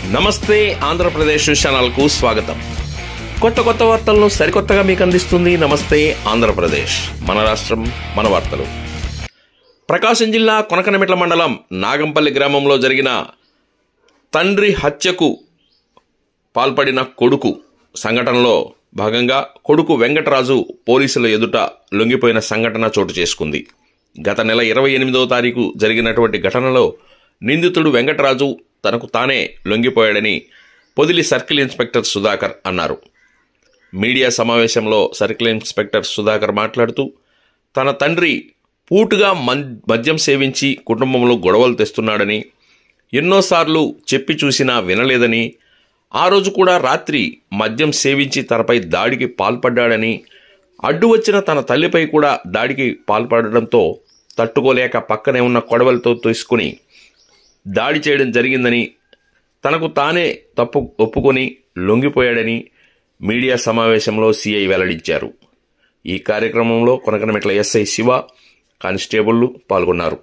నమస్తే ఆంధ్రప్రదేశ్ ఛానల్కు స్వాగతం కొత్త కొత్త వార్తలను సరికొత్తగా మీకు అందిస్తుంది నమస్తే ఆంధ్రప్రదేశ్ మన రాష్ట్రం మన వార్తలు ప్రకాశం జిల్లా కొనకనమిట్ల మండలం నాగంపల్లి గ్రామంలో జరిగిన తండ్రి హత్యకు పాల్పడిన కొడుకు సంఘటనలో భాగంగా కొడుకు వెంకటరాజు పోలీసుల ఎదుట లొంగిపోయిన సంఘటన చోటు చేసుకుంది గత నెల ఇరవై ఎనిమిదవ తారీఖు జరిగినటువంటి ఘటనలో నిందితుడు వెంకటరాజు తనకు తానే లొంగిపోయాడని పొదిలి సర్కిల్ ఇన్స్పెక్టర్ సుధాకర్ అన్నారు మీడియా సమావేశంలో సర్కిల్ ఇన్స్పెక్టర్ సుధాకర్ మాట్లాడుతూ తన తండ్రి పూటుగా మన్ మద్యం సేవించి కుటుంబంలో గొడవలు తెస్తున్నాడని ఎన్నోసార్లు చెప్పి చూసినా వినలేదని ఆ రోజు కూడా రాత్రి మద్యం సేవించి తనపై దాడికి పాల్పడ్డాడని అడ్డు వచ్చిన తన తల్లిపై కూడా దాడికి పాల్పడడంతో తట్టుకోలేక పక్కనే ఉన్న కొడవలతో తీసుకుని దాడి చేయడం జరిగిందని తనకు తానే తప్పు ఒప్పుకొని లొంగిపోయాడని మీడియా సమావేశంలో సీఐ వెల్లడించారు ఈ కార్యక్రమంలో కొనకనమెట్ల ఎస్ఐ శివ కానిస్టేబుళ్లు పాల్గొన్నారు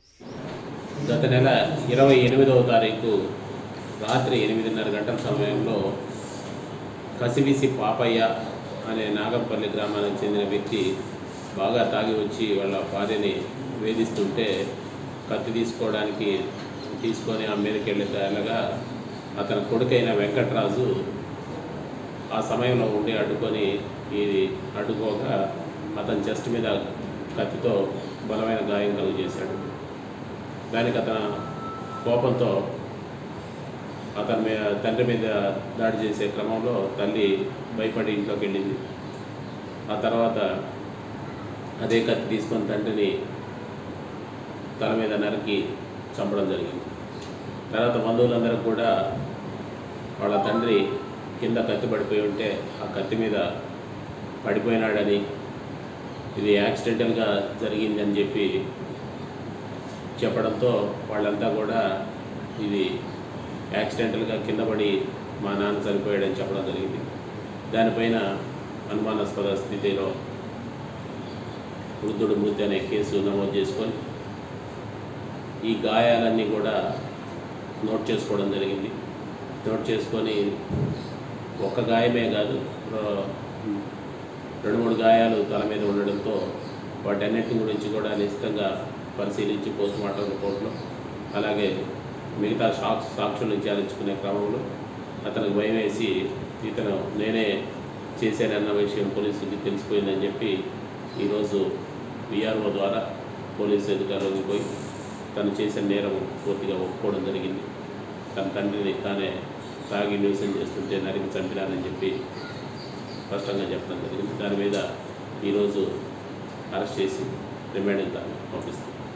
గత నెల ఇరవై ఎనిమిదవ తారీఖు రాత్రి ఎనిమిదిన్నర గంటల సమయంలో కసివిసి పాపయ్య అనే నాగంపల్లి గ్రామానికి చెందిన వ్యక్తి బాగా తాగి వచ్చి వాళ్ళ భార్యని వేధిస్తుంటే కత్తి తీసుకోవడానికి తీసుకొని ఆ మీదకి వెళ్ళగా అతని కొడుకైన వెంకట్రాజు ఆ సమయంలో ఉండి అడ్డుకొని ఇది అడ్డుకోగా అతని చెస్ట్ మీద కత్తితో బలమైన గాయం కలుగు చేశాడు దానికి అతను కోపంతో అతని మీద తండ్రి మీద దాడి చేసే క్రమంలో తల్లి భయపడి ఇంట్లోకి వెళ్ళింది ఆ తర్వాత అదే కత్తి తీసుకొని తండ్రిని తల మీద నరికి చంపడం జరిగింది తర్వాత బంధువులందరూ కూడా వాళ్ళ తండ్రి కింద కత్తి పడిపోయి ఉంటే ఆ కత్తి మీద పడిపోయినాడని ఇది యాక్సిడెంటల్గా జరిగిందని చెప్పి చెప్పడంతో వాళ్ళంతా కూడా ఇది యాక్సిడెంటల్గా కింద పడి మా నాన్న చనిపోయాడని చెప్పడం జరిగింది దానిపైన అనుమానాస్పద స్థితిలో వృద్ధుడు మృతి అనే కేసు నమోదు చేసుకొని ఈ గాయాలన్నీ కూడా నోట్ చేసుకోవడం జరిగింది నోట్ చేసుకొని ఒక్క గాయమే కాదు రో- రెండు మూడు గాయాలు తల మీద ఉండడంతో వాటన్నిటి గురించి కూడా నిశ్చితంగా పరిశీలించి పోస్ట్ మార్టం రిపోర్ట్లో అలాగే మిగతా సాక్ష సాక్షులు విచారించుకునే క్రమంలో అతనికి భయం వేసి ఇతను నేనే చేశానన్న విషయం పోలీసులకి తెలిసిపోయిందని చెప్పి ఈరోజు విఆర్ఓ ద్వారా పోలీసు అధికారులకు పోయి తను చేసిన నేరం పూర్తిగా ఒప్పుకోవడం జరిగింది తన తండ్రిని తానే తాగి న్యూసెన్ చేస్తుంటే నరికి చంపినానని చెప్పి స్పష్టంగా చెప్పడం జరిగింది దాని మీద ఈరోజు అరెస్ట్ చేసి రిమాండ్ పంపిస్తాం